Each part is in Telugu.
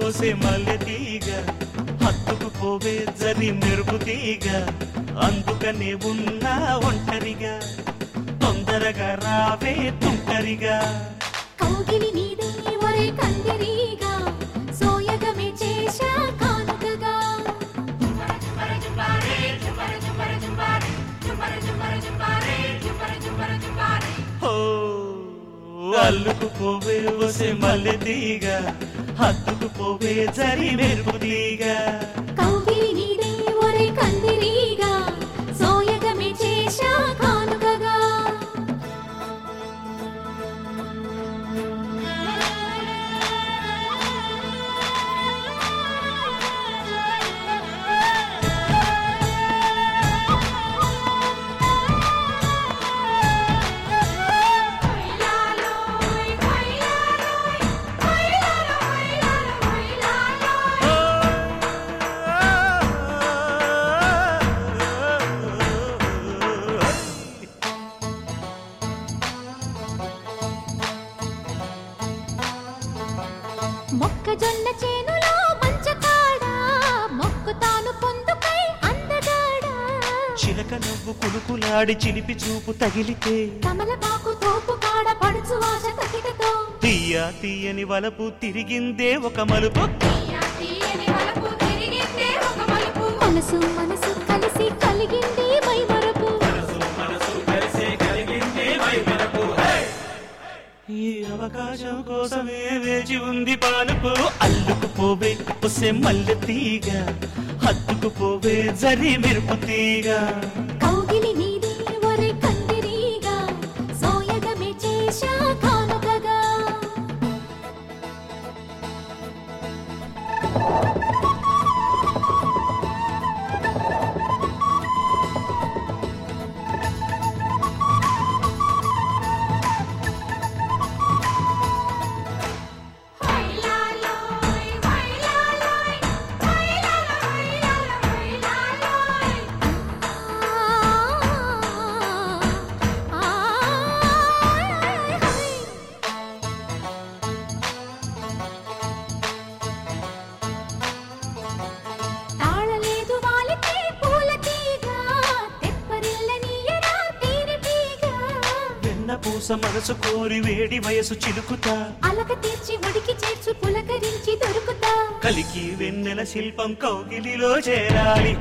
ఓసే మల్లె తీగ హత్తుకు పోవే జరి మెరుపు తీగ అందుకనే ఉన్నా ఒంటరిగా తొందరగా రావే తుంటరిగా కౌగిలి నీదే ఒరే కందిరీగా సోయగమే చేశా కానుకగా ఓ అల్లుకు పోవే ఓసే మల్లె తీగ హత్తుకు పోవే జరి మెరుపు తీగ కౌగిలి నీదే ఒరే కందిరీగా సోయగమే చేశా కానుకగా మొక్కజొన్న చేనులో మంచకాడ మొక్కు తాను పొందుకై అందగాడా చిలక నవ్వు కులుకులాడి చిలిపి చూపు తగిలితే కమలపాకు తోపు కాడ పడుచు వాస తకిటతో తీయ తీయని వలపు తిరిగిందే ఒక మలుపు మనసు మనసు కలిసి కలిగింది మై మరపు ఈ అవకాశం కోసమే వేచి ఉంది పానుపు అల్లుకు పోవే పొసే మల్లె తీగ హత్తుకు పోవే జరి మెరుపు తీగ కౌగిలి నీదే ఒరే కందిరీగా సోయగమే చేశా కానుకగా తాళలేదు వాలితే పూల తీగ తెప్పరిల్లనీయరా తీరి తీగ వెన్న పూస మనసు కోరి వేడి వయసు చిలుకుతా అలక తీర్చి ఒడికి చేర్చు పులకరించి దొరుకుతా కలికి వెన్నెల శిల్పం కౌగిలిలో చేరాలి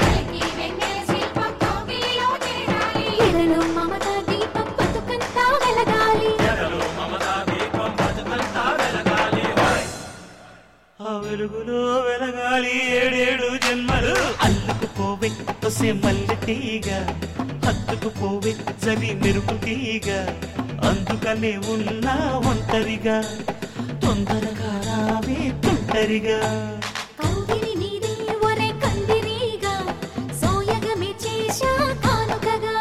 ఎరలో మమత దీపం బతుకంతా వెలగాలి ఆ వెలుగులో వెలగాలి ఏడేడు జన్మలు అల్లుకు పోవే పొసే మల్లె తీగ హత్తుకు పోవే జరి మెరుపు తీగ అందుకనే ఉన్నా ఒంటరిగా తొందరగా రావే తుంటరిగా కౌగిలి నీదే ఒరే కందిరీగా సోయగమే చేశా కానుకగా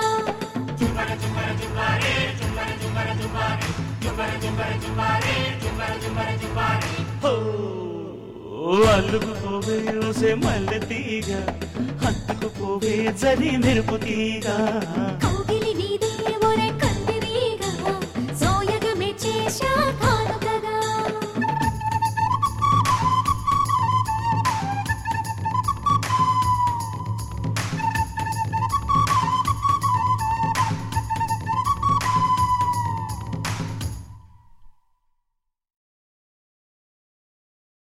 ఓ, అల్లుకు పోవే ఓసే మల్లె తీగ హత్తుకు పోవే జరి మెరుపు తీగ కౌగిలి నీదే